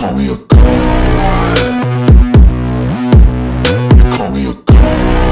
call me a god. You call me a god.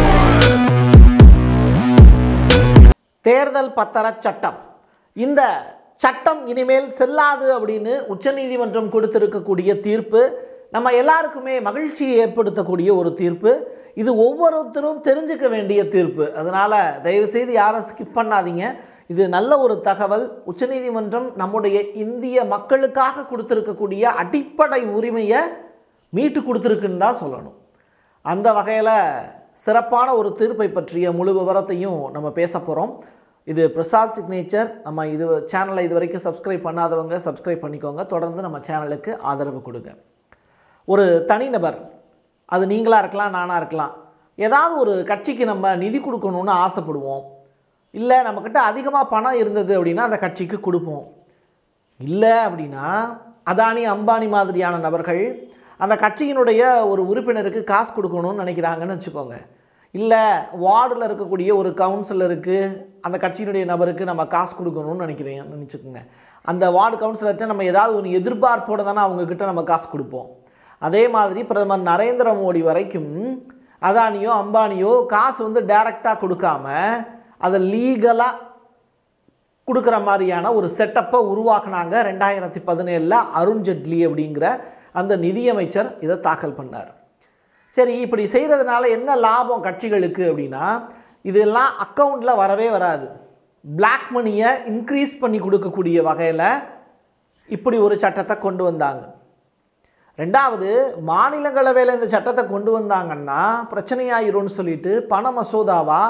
தேர்தல் பத்திர சட்டம் இந்த சட்டம் இனிமேல் செல்லாது அப்படின்னு உச்சநீதிமன்றம் கொடுத்திருக்கக்கூடிய தீர்ப்பு நம்ம எல்லாருக்குமே மகிழ்ச்சியை ஏற்படுத்தக்கூடிய ஒரு தீர்ப்பு இது ஒவ்வொருத்தரும் தெரிஞ்சுக்க வேண்டிய தீர்ப்பு அதனால் தயவுசெய்து யாரும் ஸ்கிப் பண்ணாதீங்க இது நல்ல ஒரு தகவல் உச்சநீதிமன்றம் நம்முடைய இந்திய மக்களுக்காக கொடுத்திருக்கக்கூடிய அடிப்படை உரிமையை மீட்டு கொடுத்துருக்குன்னு தான் சொல்லணும் அந்த வகையில் சிறப்பான ஒரு தீர்ப்பை பற்றிய முழு விவரத்தையும் நம்ம பேச போகிறோம் இது பிரசாத் சிக்னேச்சர் நம்ம இது சேனலை இது வரைக்கும் சப்ஸ்கிரைப் பண்ணாதவங்க சப்ஸ்கிரைப் பண்ணிக்கோங்க தொடர்ந்து நம்ம சேனலுக்கு ஆதரவு கொடுங்க ஒரு தனிநபர் அது நீங்களாக இருக்கலாம் நானாக இருக்கலாம் ஏதாவது ஒரு கட்சிக்கு நம்ம நிதி கொடுக்கணும்னு ஆசைப்படுவோம் இல்லை நம்மக்கிட்ட அதிகமாக பணம் இருந்தது அப்படின்னா அந்த கட்சிக்கு கொடுப்போம் இல்லை அப்படின்னா அதானி அம்பானி மாதிரியான நபர்கள் அந்த கட்சியினுடைய ஒரு உறுப்பினருக்கு காசு கொடுக்கணும்னு நினைக்கிறாங்கன்னு வச்சுக்கோங்க இல்லை வார்டில் இருக்கக்கூடிய ஒரு கவுன்சிலருக்கு அந்த கட்சியினுடைய நபருக்கு நம்ம காசு கொடுக்கணும்னு நினைக்கிறேன் நினச்சிக்கோங்க அந்த வார்டு கவுன்சிலர்கிட்ட நம்ம ஏதாவது ஒரு எதிர்பார்ப்போடு தானே அவங்கக்கிட்ட நம்ம காசு கொடுப்போம் அதே மாதிரி பிரதமர் நரேந்திர மோடி வரைக்கும் அதானியோ அம்பானியோ காசு வந்து டைரெக்டாக கொடுக்காம அதை லீகலாக கொடுக்குற மாதிரியான ஒரு செட்டப்பை உருவாக்குனாங்க ரெண்டாயிரத்தி பதினேழில் அருண் ஜெட்லி அப்படிங்கிற அந்த நிதியமைச்சர் இதை தாக்கல் பண்ணார் சரி இப்படி செய்கிறதுனால என்ன லாபம் கட்சிகளுக்கு அப்படின்னா இதெல்லாம் அக்கௌண்ட்டில் வரவே வராது Black மணியை இன்க்ரீஸ் பண்ணி கொடுக்கக்கூடிய வகையில் இப்படி ஒரு சட்டத்தை கொண்டு வந்தாங்க ரெண்டாவது மாநிலங்களவையில் இந்த சட்டத்தை கொண்டு வந்தாங்கன்னா பிரச்சனையாயிரும்னு சொல்லிட்டு பண மசோதாவா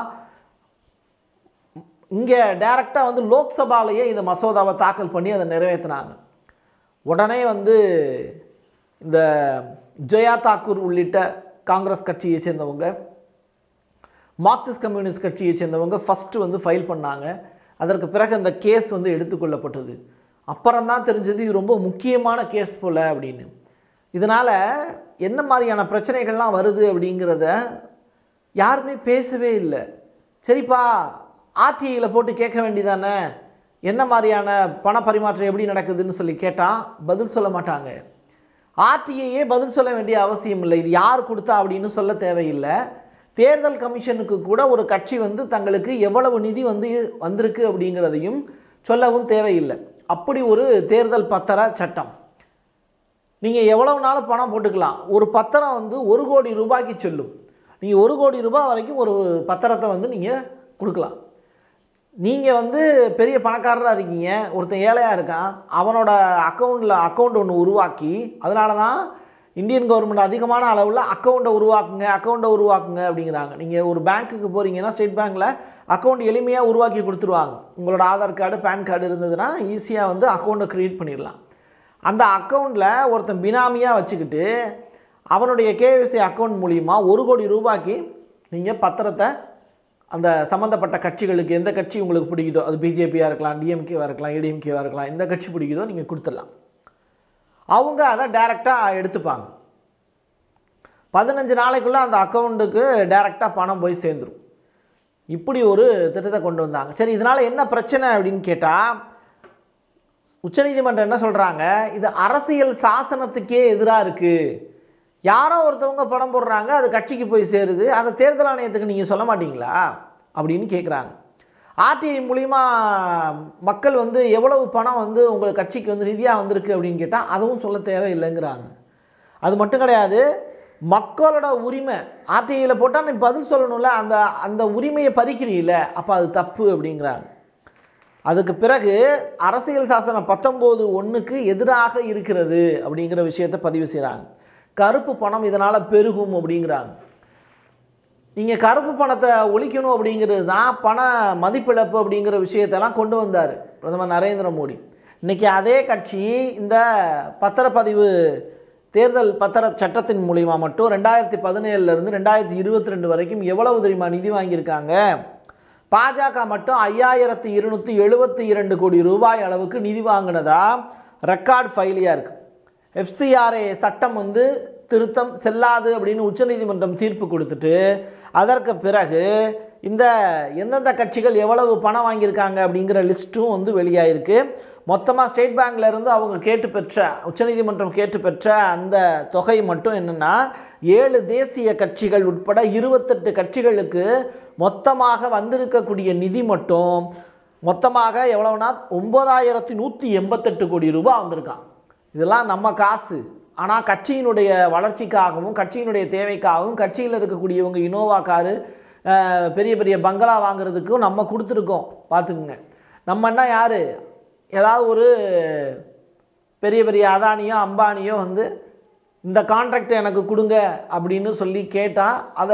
இங்கே டைரெக்டாக வந்து லோக்சபாலேயே இந்த மசோதாவை தாக்கல் பண்ணி அதை நிறைவேற்றினாங்க உடனே வந்து இந்த ஜெயா தாக்கூர் உள்ளிட்ட காங்கிரஸ் கட்சியை சேர்ந்தவங்க மார்க்சிஸ்ட் கம்யூனிஸ்ட் கட்சியை சேர்ந்தவங்க ஃபஸ்ட்டு வந்து ஃபைல் பண்ணாங்க அதற்கு பிறகு அந்த கேஸ் வந்து எடுத்துக்கொள்ளப்பட்டது அப்புறம் தான் தெரிஞ்சது இது ரொம்ப முக்கியமான கேஸ் போல் அப்படின்னு இதனால் என்ன மாதிரியான பிரச்சனைகள்லாம் வருது அப்படிங்கிறத யாருமே பேசவே இல்லை சரிப்பா ஆர்டிஐயில் போட்டு கேட்க வேண்டியதானே என்ன மாதிரியான பண பரிமாற்றம் எப்படி நடக்குதுன்னு சொல்லி கேட்டால் பதில் சொல்ல மாட்டாங்க ஆர்டிஐயே பதில் சொல்ல வேண்டிய அவசியம் இல்லை இது யார் கொடுத்தா அப்படின்னு சொல்ல தேவையில்லை தேர்தல் கமிஷனுக்கு கூட ஒரு கட்சி வந்து தங்களுக்கு எவ்வளவு நிதி வந்து வந்திருக்கு அப்படிங்கிறதையும் சொல்லவும் தேவையில்லை அப்படி ஒரு தேர்தல் பத்திர சட்டம் நீங்கள் எவ்வளவு நாள் பணம் போட்டுக்கலாம் ஒரு பத்திரம் வந்து ஒரு கோடி ரூபாய்க்கு சொல்லும் நீங்கள் ஒரு கோடி ரூபாய் வரைக்கும் ஒரு பத்திரத்தை வந்து நீங்கள் கொடுக்கலாம் நீங்கள் வந்து பெரிய பணக்காரராக இருக்கீங்க ஒருத்தன் ஏழையாக இருக்கான் அவனோட அக்கௌண்ட்டில் அக்கௌண்ட் ஒன்று உருவாக்கி அதனால தான் இந்தியன் கவர்மெண்ட் அதிகமான அளவில் அக்கௌண்ட்டை உருவாக்குங்க அக்கௌண்ட்டை உருவாக்குங்க அப்படிங்கிறாங்க நீங்கள் ஒரு பேங்க்குக்கு போகிறீங்கன்னா ஸ்டேட் பேங்க்கில் அக்கௌண்ட் எளிமையாக உருவாக்கி கொடுத்துருவாங்க உங்களோட ஆதார் கார்டு பேன் கார்டு இருந்ததுன்னா ஈஸியாக வந்து அக்கௌண்ட்டை க்ரியேட் பண்ணிடலாம் அந்த அக்கௌண்ட்டில் ஒருத்தன் பினாமியாக வச்சுக்கிட்டு அவனுடைய கேவிசி அக்கௌண்ட் மூலிமா ஒரு கோடி ரூபாய்க்கு நீங்கள் பத்திரத்தை அந்த சம்மந்தப்பட்ட கட்சிகளுக்கு எந்த கட்சி உங்களுக்கு பிடிக்குதோ அது பிஜேபியாக இருக்கலாம் டிஎம்கேவாக இருக்கலாம் ஏடிஎம்கேவாக இருக்கலாம் எந்த கட்சி பிடிக்குதோ நீங்கள் கொடுத்துடலாம் அவங்க அதை டைரெக்டாக எடுத்துப்பாங்க பதினஞ்சு நாளைக்குள்ளே அந்த அக்கௌண்ட்டுக்கு டைரெக்டாக பணம் போய் சேர்ந்துடும் இப்படி ஒரு திட்டத்தை கொண்டு வந்தாங்க சரி இதனால் என்ன பிரச்சனை அப்படின்னு கேட்டால் உச்சநீதிமன்றம் என்ன சொல்கிறாங்க இது அரசியல் சாசனத்துக்கே எதிராக இருக்குது யாரோ ஒருத்தவங்க பணம் போடுறாங்க அது கட்சிக்கு போய் சேருது அதை தேர்தல் ஆணையத்துக்கு நீங்கள் சொல்ல மாட்டீங்களா அப்படின்னு கேட்குறாங்க ஆர்டிஐ மூலிமா மக்கள் வந்து எவ்வளவு பணம் வந்து உங்கள் கட்சிக்கு வந்து நிதியாக வந்திருக்கு அப்படின்னு கேட்டால் அதுவும் சொல்ல தேவையில்லைங்கிறாங்க அது மட்டும் கிடையாது மக்களோட உரிமை ஆர்டிஐயில் போட்டால் நீ பதில் சொல்லணும்ல அந்த அந்த உரிமையை பறிக்கிறீல்ல அப்போ அது தப்பு அப்படிங்கிறாங்க அதுக்கு பிறகு அரசியல் சாசனம் பத்தொம்போது ஒன்றுக்கு எதிராக இருக்கிறது அப்படிங்கிற விஷயத்தை பதிவு செய்கிறாங்க கருப்பு பணம் இதனால் பெருகும் அப்படிங்கிறாங்க நீங்கள் கருப்பு பணத்தை ஒழிக்கணும் அப்படிங்கிறது தான் பண மதிப்பிழப்பு அப்படிங்கிற விஷயத்தெல்லாம் கொண்டு வந்தார் பிரதமர் நரேந்திர மோடி இன்றைக்கி அதே கட்சி இந்த பத்திரப்பதிவு தேர்தல் பத்திர சட்டத்தின் மூலிமா மட்டும் ரெண்டாயிரத்தி பதினேழுலேருந்து ரெண்டாயிரத்தி இருபத்தி ரெண்டு வரைக்கும் எவ்வளவு தெரியுமா நிதி வாங்கியிருக்காங்க பாஜக மட்டும் ஐயாயிரத்தி இருநூற்றி எழுபத்தி இரண்டு கோடி ரூபாய் அளவுக்கு நிதி வாங்கினதா ரெக்கார்ட் ஃபைலியாக இருக்குது எஃப்சிஆர்ஏ சட்டம் வந்து திருத்தம் செல்லாது அப்படின்னு உச்சநீதிமன்றம் தீர்ப்பு கொடுத்துட்டு அதற்கு பிறகு இந்த எந்தெந்த கட்சிகள் எவ்வளவு பணம் வாங்கியிருக்காங்க அப்படிங்கிற லிஸ்ட்டும் வந்து வெளியாயிருக்கு மொத்தமாக ஸ்டேட் பேங்க்ல இருந்து அவங்க கேட்டு பெற்ற உச்சநீதிமன்றம் கேட்டு பெற்ற அந்த தொகை மட்டும் என்னென்னா ஏழு தேசிய கட்சிகள் உட்பட இருபத்தெட்டு கட்சிகளுக்கு மொத்தமாக வந்திருக்கக்கூடிய நிதி மட்டும் மொத்தமாக எவ்வளவுனா ஒன்பதாயிரத்தி நூற்றி எண்பத்தெட்டு கோடி ரூபாய் வந்திருக்கான் இதெல்லாம் நம்ம காசு ஆனால் கட்சியினுடைய வளர்ச்சிக்காகவும் கட்சியினுடைய தேவைக்காகவும் கட்சியில் இருக்கக்கூடியவங்க இனோவா காரு அஹ், பெரிய பெரிய பங்களா வாங்குறதுக்கும் நம்ம கொடுத்துருக்கோம் பார்த்துக்குங்க நம்ம என்ன யார் ஏதாவது ஒரு பெரிய பெரிய அதானியோ அம்பானியோ வந்து இந்த கான்ட்ராக்ட் எனக்கு கொடுங்க அப்படின்னு சொல்லி கேட்டால் அதை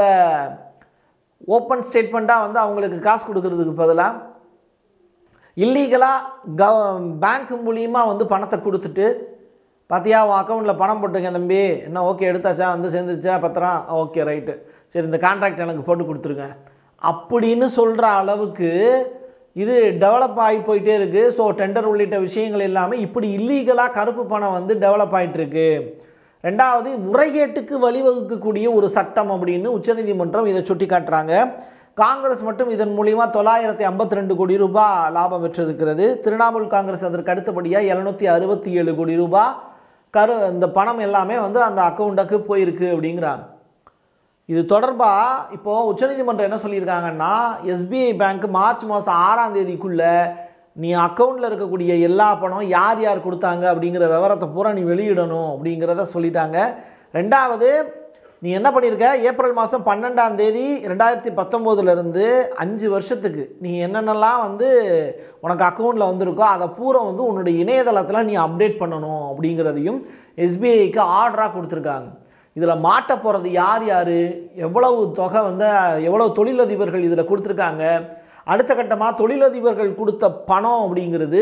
ஓப்பன் ஸ்டேட்மெண்ட்டாக வந்து அவங்களுக்கு காசு கொடுக்கறதுக்கு பதிலாக இல்லீகலாக கவ பேங்க் மூலியமாக வந்து பணத்தை கொடுத்துட்டு பார்த்தியா உன் அக்கௌண்ட்டில் பணம் போட்டிருக்கேன் தம்பி என்ன ஓகே எடுத்தாச்சா வந்து சேர்ந்துச்சா பத்திரம் ஓகே ரைட்டு சரி இந்த கான்ட்ராக்ட் எனக்கு போட்டு கொடுத்துருங்க அப்படின்னு சொல்கிற அளவுக்கு இது டெவலப் ஆகி போயிட்டே இருக்குது ஸோ டெண்டர் உள்ளிட்ட விஷயங்கள் எல்லாமே இப்படி இல்லீகலாக கருப்பு பணம் வந்து டெவலப் ஆயிட்டு இருக்கு ரெண்டாவது முறைகேட்டுக்கு வழிவகுக்கக்கூடிய ஒரு சட்டம் அப்படின்னு உச்சநீதிமன்றம் இதை சுட்டி காட்டுறாங்க காங்கிரஸ் மட்டும் இதன் மூலிமா தொள்ளாயிரத்தி ஐம்பத்தி ரெண்டு கோடி ரூபாய் லாபம் பெற்றிருக்கிறது திரிணாமுல் காங்கிரஸ் அதற்கு அடுத்தபடியாக எழுநூற்றி அறுபத்தி ஏழு கோடி ரூபாய் கரு இந்த பணம் எல்லாமே வந்து அந்த அக்கௌண்ட்டுக்கு போயிருக்கு அப்படிங்கிறாங்க இது தொடர்பாக இப்போது உச்சநீதிமன்றம் என்ன சொல்லியிருக்காங்கன்னா எஸ்பிஐ பேங்க் மார்ச் மாதம் ஆறாம் தேதிக்குள்ளே நீ அக்கௌண்ட்டில் இருக்கக்கூடிய எல்லா பணம் யார் யார் கொடுத்தாங்க அப்படிங்கிற விவரத்தை பூரா நீ வெளியிடணும் அப்படிங்கிறத சொல்லிட்டாங்க ரெண்டாவது நீ என்ன பண்ணியிருக்க ஏப்ரல் மாதம் பன்னெண்டாம் தேதி ரெண்டாயிரத்தி பத்தொம்போதுலேருந்து அஞ்சு வருஷத்துக்கு நீ என்னென்னலாம் வந்து உனக்கு அக்கௌண்ட்டில் வந்திருக்கோ அதை பூரா வந்து உன்னுடைய இணையதளத்தில் நீ அப்டேட் பண்ணணும் அப்படிங்கிறதையும் எஸ்பிஐக்கு ஆர்டராக கொடுத்துருக்காங்க இதில் மாட்ட போகிறது யார் யார் எவ்வளவு தொகை வந்து எவ்வளவு தொழிலதிபர்கள் இதில் கொடுத்துருக்காங்க அடுத்த கட்டமாக தொழிலதிபர்கள் கொடுத்த பணம் அப்படிங்கிறது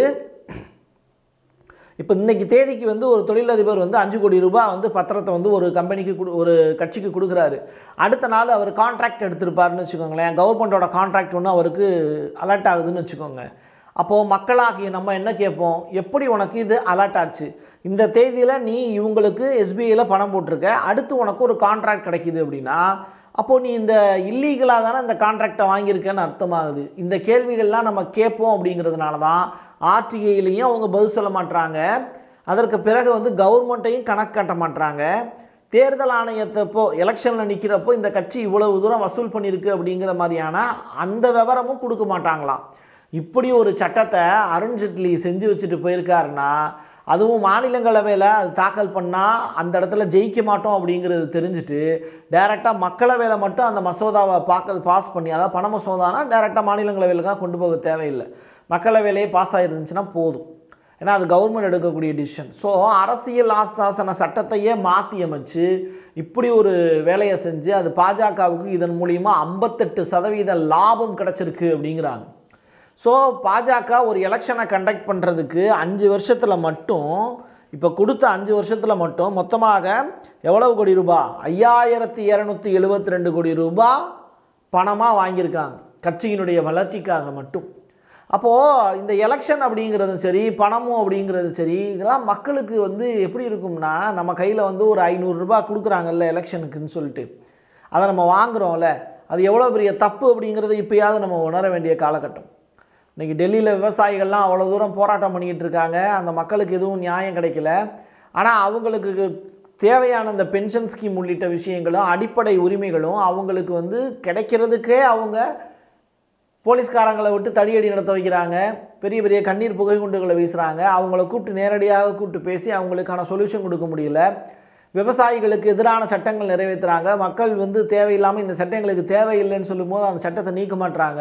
இப்போ இன்னைக்கு தேதிக்கு வந்து ஒரு தொழிலதிபர் வந்து அஞ்சு கோடி ரூபாய் வந்து பத்திரத்தை வந்து ஒரு கம்பெனிக்கு கொடு ஒரு கட்சிக்கு கொடுக்குறாரு அடுத்த நாள் அவர் கான்ட்ராக்ட் எடுத்திருப்பாருன்னு வச்சுக்கோங்களேன் கவர்மெண்ட்டோட கான்ட்ராக்ட் ஒன்று அவருக்கு அலர்ட் ஆகுதுன்னு வச்சுக்கோங்க அப்போது மக்களாகிய நம்ம என்ன கேட்போம் எப்படி உனக்கு இது அலர்ட் ஆச்சு இந்த தேதியில் நீ இவங்களுக்கு எஸ்பிஐயில் பணம் போட்டிருக்க அடுத்து உனக்கு ஒரு கான்ட்ராக்ட் கிடைக்குது அப்படின்னா அப்போது நீ இந்த இல்லீகலாக தானே இந்த கான்ட்ராக்டை வாங்கியிருக்கேன்னு அர்த்தமாகுது இந்த கேள்விகள்லாம் நம்ம கேட்போம் அப்படிங்கிறதுனால தான் ஆர்டிஐலையும் அவங்க பதில் சொல்ல மாட்றாங்க அதற்கு பிறகு வந்து கவர்மெண்ட்டையும் கணக்கு காட்ட மாட்றாங்க தேர்தல் ஆணையத்தப்போ எலெக்ஷனில் நிற்கிறப்போ இந்த கட்சி இவ்வளவு தூரம் வசூல் பண்ணியிருக்கு அப்படிங்கிற மாதிரியான அந்த விவரமும் கொடுக்க மாட்டாங்களாம் இப்படி ஒரு சட்டத்தை அருண் ஜெட்லி செஞ்சு வச்சுட்டு போயிருக்காருன்னா அதுவும் மாநிலங்களவையில் அது தாக்கல் பண்ணால் அந்த இடத்துல ஜெயிக்க மாட்டோம் அப்படிங்கிறது தெரிஞ்சுட்டு டைரெக்டாக மக்களவையில் மட்டும் அந்த மசோதாவை பார்க்க பாஸ் பண்ணி அதாவது பண மசோதானா டைரெக்டாக மாநிலங்களவையில் தான் கொண்டு போக தேவையில்லை மக்களவையிலே பாஸ் ஆகிருந்துச்சுன்னா போதும் ஏன்னா அது கவர்மெண்ட் எடுக்கக்கூடிய டிசிஷன் ஸோ அரசியல் ஆசாசன சட்டத்தையே மாற்றி அமைச்சு இப்படி ஒரு வேலையை செஞ்சு அது பாஜகவுக்கு இதன் மூலிமா ஐம்பத்தெட்டு சதவீத லாபம் கிடச்சிருக்கு அப்படிங்கிறாங்க ஸோ பாஜக ஒரு எலெக்ஷனை கண்டக்ட் பண்ணுறதுக்கு அஞ்சு வருஷத்தில் மட்டும் இப்போ கொடுத்த அஞ்சு வருஷத்தில் மட்டும் மொத்தமாக எவ்வளவு கோடி ரூபாய் ஐயாயிரத்தி இரநூத்தி எழுபத்தி ரெண்டு கோடி ரூபாய் பணமாக வாங்கியிருக்காங்க கட்சியினுடைய வளர்ச்சிக்காக மட்டும் அப்போது இந்த எலெக்ஷன் அப்படிங்கிறதும் சரி பணமும் அப்படிங்கிறதும் சரி இதெல்லாம் மக்களுக்கு வந்து எப்படி இருக்கும்னா நம்ம கையில் வந்து ஒரு ஐநூறுரூபா கொடுக்குறாங்கல்ல எலெக்ஷனுக்குன்னு சொல்லிட்டு அதை நம்ம வாங்குறோம்ல அது எவ்வளோ பெரிய தப்பு அப்படிங்கிறத இப்போயாவது நம்ம உணர வேண்டிய காலகட்டம் இன்றைக்கி டெல்லியில் விவசாயிகள்லாம் அவ்வளோ தூரம் போராட்டம் பண்ணிக்கிட்டு இருக்காங்க அந்த மக்களுக்கு எதுவும் நியாயம் கிடைக்கல ஆனால் அவங்களுக்கு தேவையான இந்த பென்ஷன் ஸ்கீம் உள்ளிட்ட விஷயங்களும் அடிப்படை உரிமைகளும் அவங்களுக்கு வந்து கிடைக்கிறதுக்கே அவங்க போலீஸ்காரங்களை விட்டு தடியடி நடத்த வைக்கிறாங்க பெரிய பெரிய கண்ணீர் புகை குண்டுகளை வீசுகிறாங்க அவங்கள கூப்பிட்டு நேரடியாக கூப்பிட்டு பேசி அவங்களுக்கான சொல்யூஷன் கொடுக்க முடியல விவசாயிகளுக்கு எதிரான சட்டங்கள் நிறைவேற்றுறாங்க மக்கள் வந்து தேவையில்லாமல் இந்த சட்டங்களுக்கு தேவையில்லைன்னு சொல்லும்போது அந்த சட்டத்தை நீக்க மாட்டுறாங்க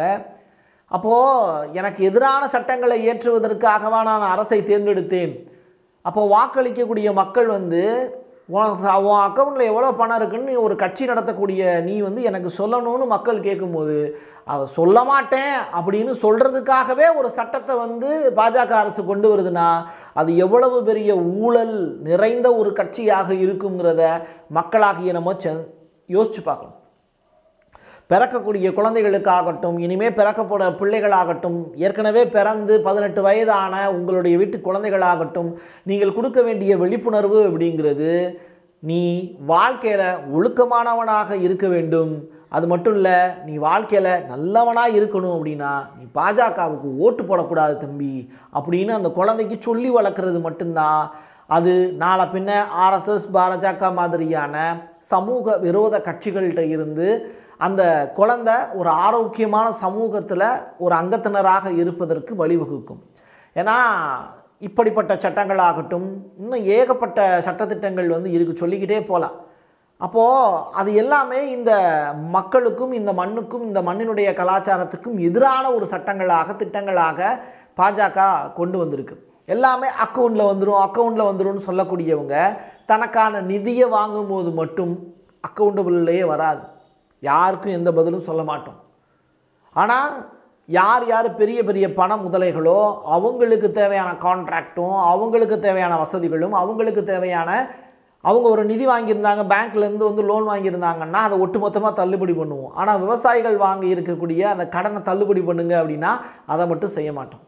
அப்போது எனக்கு எதிரான சட்டங்களை ஏற்றுவதற்காகவா நான் அரசை தேர்ந்தெடுத்தேன் அப்போது வாக்களிக்கக்கூடிய மக்கள் வந்து உன் ச- உன் அக்கௌண்ட்டில் எவ்வளோ பணம் இருக்குன்னு நீ ஒரு கட்சி நடத்தக்கூடிய நீ வந்து எனக்கு சொல்லணும்னு மக்கள் கேட்கும்போது அதை சொல்ல மாட்டேன் அப்படின்னு சொல்கிறதுக்காகவே ஒரு சட்டத்தை வந்து பாஜக அரசு கொண்டு வருதுன்னா அது எவ்வளவு பெரிய ஊழல் நிறைந்த ஒரு கட்சியாக இருக்குங்கிறத மக்களாகிய நம்ம செ- யோசிச்சு பார்க்கணும் பிறக்கக்கூடிய குழந்தைகளுக்காகட்டும் இனிமே பிறக்கப்போற பிள்ளைகளாகட்டும் ஏற்கனவே பிறந்து பதினெட்டு வயதான உங்களுடைய வீட்டு குழந்தைகளாகட்டும் நீங்கள் கொடுக்க வேண்டிய விழிப்புணர்வு அப்படிங்கிறது நீ வாழ்க்கையில் ஒழுக்கமானவனாக இருக்க வேண்டும் அது மட்டும் இல்லை நீ வாழ்க்கையில் நல்லவனாக இருக்கணும் அப்படின்னா நீ பாஜகவுக்கு ஓட்டு போடக்கூடாது தம்பி அப்படின்னு அந்த குழந்தைக்கு சொல்லி வளர்க்குறது மட்டும்தான் அது நாளை பின்ன ஆர்எஸ்எஸ் பாஜக மாதிரியான சமூக விரோத கட்சிகள்கிட்ட இருந்து அந்த குழந்தை ஒரு ஆரோக்கியமான சமூகத்தில் ஒரு அங்கத்தினராக இருப்பதற்கு வழிவகுக்கும் ஏன்னா இப்படிப்பட்ட சட்டங்களாகட்டும் இன்னும் ஏகப்பட்ட சட்டத்திட்டங்கள் வந்து இருக்கு சொல்லிக்கிட்டே போகலாம் அப்போது அது எல்லாமே இந்த மக்களுக்கும் இந்த மண்ணுக்கும் இந்த மண்ணினுடைய கலாச்சாரத்துக்கும் எதிரான ஒரு சட்டங்களாக திட்டங்களாக பாஜக கொண்டு வந்திருக்கு எல்லாமே அக்கௌண்ட்டில் வந்துடும் அக்கௌண்ட்டில் வந்துடும்னு சொல்லக்கூடியவங்க தனக்கான நிதியை வாங்கும்போது மட்டும் அக்கௌண்டபிள்லேயே வராது யாருக்கும் எந்த பதிலும் சொல்ல மாட்டோம் ஆனால் யார் யார் பெரிய பெரிய பண முதலைகளோ அவங்களுக்கு தேவையான கான்ட்ராக்டும் அவங்களுக்கு தேவையான வசதிகளும் அவங்களுக்கு தேவையான அவங்க ஒரு நிதி வாங்கியிருந்தாங்க பேங்க்லேருந்து வந்து லோன் வாங்கியிருந்தாங்கன்னா அதை ஒட்டுமொத்தமாக தள்ளுபடி பண்ணுவோம் ஆனால் விவசாயிகள் வாங்கி இருக்கக்கூடிய அந்த கடனை தள்ளுபடி பண்ணுங்க அப்படின்னா அதை மட்டும் செய்ய மாட்டோம்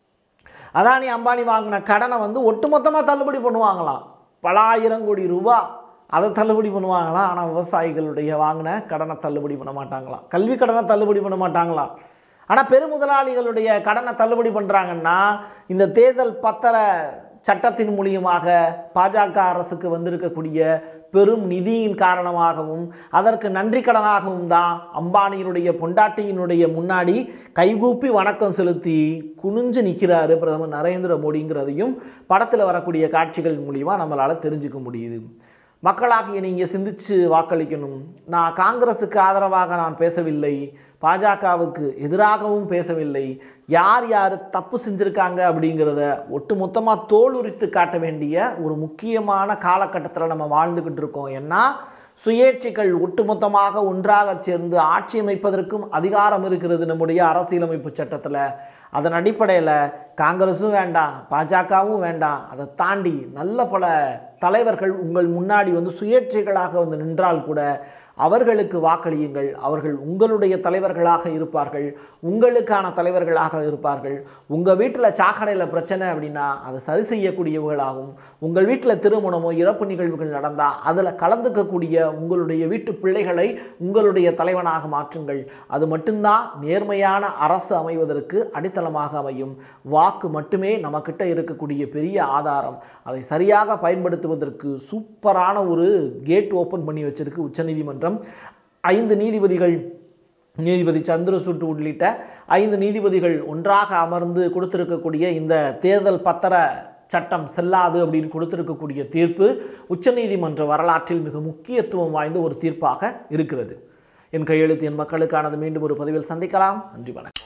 அதானி அம்பானி வாங்கின கடனை வந்து ஒட்டுமொத்தமாக தள்ளுபடி பண்ணுவாங்களாம் பல ஆயிரம் கோடி ரூபா அதை தள்ளுபடி பண்ணுவாங்களாம் ஆனால் விவசாயிகளுடைய வாங்கின கடனை தள்ளுபடி பண்ண மாட்டாங்களாம் கல்வி கடனை தள்ளுபடி பண்ண மாட்டாங்களாம் ஆனால் பெருமுதலாளிகளுடைய கடனை தள்ளுபடி பண்ணுறாங்கன்னா இந்த தேர்தல் பத்திர சட்டத்தின் மூலியமாக பாஜக அரசுக்கு வந்திருக்கக்கூடிய பெரும் நிதியின் காரணமாகவும் அதற்கு நன்றி கடனாகவும் தான் அம்பானியினுடைய பொண்டாட்டியினுடைய முன்னாடி கைகூப்பி வணக்கம் செலுத்தி குனிஞ்சு நிற்கிறாரு பிரதமர் நரேந்திர மோடிங்கிறதையும் படத்தில் வரக்கூடிய காட்சிகள் மூலிமா நம்மளால் தெரிஞ்சுக்க முடியுது மக்களாகிய நீங்கள் சிந்திச்சு வாக்களிக்கணும் நான் காங்கிரஸுக்கு ஆதரவாக நான் பேசவில்லை பாஜகவுக்கு எதிராகவும் பேசவில்லை யார் யார் தப்பு செஞ்சுருக்காங்க அப்படிங்கிறத ஒட்டுமொத்தமாக தோலுரித்து காட்ட வேண்டிய ஒரு முக்கியமான காலகட்டத்தில் நம்ம வாழ்ந்துக்கிட்டு இருக்கோம் ஏன்னா சுயேட்சைகள் ஒட்டுமொத்தமாக ஒன்றாக சேர்ந்து ஆட்சி அமைப்பதற்கும் அதிகாரம் இருக்கிறது நம்முடைய அரசியலமைப்பு சட்டத்தில் அதன் அடிப்படையில் காங்கிரஸும் வேண்டாம் பாஜகவும் வேண்டாம் அதை தாண்டி நல்ல பல தலைவர்கள் உங்கள் முன்னாடி வந்து சுயேட்சைகளாக வந்து நின்றால் கூட அவர்களுக்கு வாக்களியுங்கள் அவர்கள் உங்களுடைய தலைவர்களாக இருப்பார்கள் உங்களுக்கான தலைவர்களாக இருப்பார்கள் உங்கள் வீட்டில் சாக்கடையில் பிரச்சனை அப்படின்னா அதை சரி செய்யக்கூடியவர்களாகவும் உங்கள் வீட்டில் திருமணமோ இறப்பு நிகழ்வுகள் நடந்தால் அதில் கலந்துக்கக்கூடிய உங்களுடைய வீட்டு பிள்ளைகளை உங்களுடைய தலைவனாக மாற்றுங்கள் அது மட்டும்தான் நேர்மையான அரசு அமைவதற்கு அடித்தளமாக அமையும் வாக்கு மட்டுமே நம்மக்கிட்ட இருக்கக்கூடிய பெரிய ஆதாரம் அதை சரியாக பயன்படுத்துவதற்கு சூப்பரான ஒரு கேட் ஓப்பன் பண்ணி வச்சிருக்கு உச்சநீதிமன்றம் ஐந்து நீதிபதிகள் நீதிபதி சந்திரசூட் உள்ளிட்ட ஐந்து நீதிபதிகள் ஒன்றாக அமர்ந்து கொடுத்திருக்கக்கூடிய இந்த தேர்தல் பத்திர சட்டம் செல்லாது அப்படின்னு கொடுத்திருக்கக்கூடிய தீர்ப்பு உச்சநீதிமன்ற வரலாற்றில் மிக முக்கியத்துவம் வாய்ந்த ஒரு தீர்ப்பாக இருக்கிறது என் கையெழுத்து என் மக்களுக்கானது மீண்டும் ஒரு பதிவில் சந்திக்கலாம் நன்றி வணக்கம்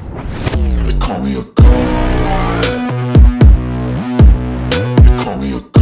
They call me a god. They call me a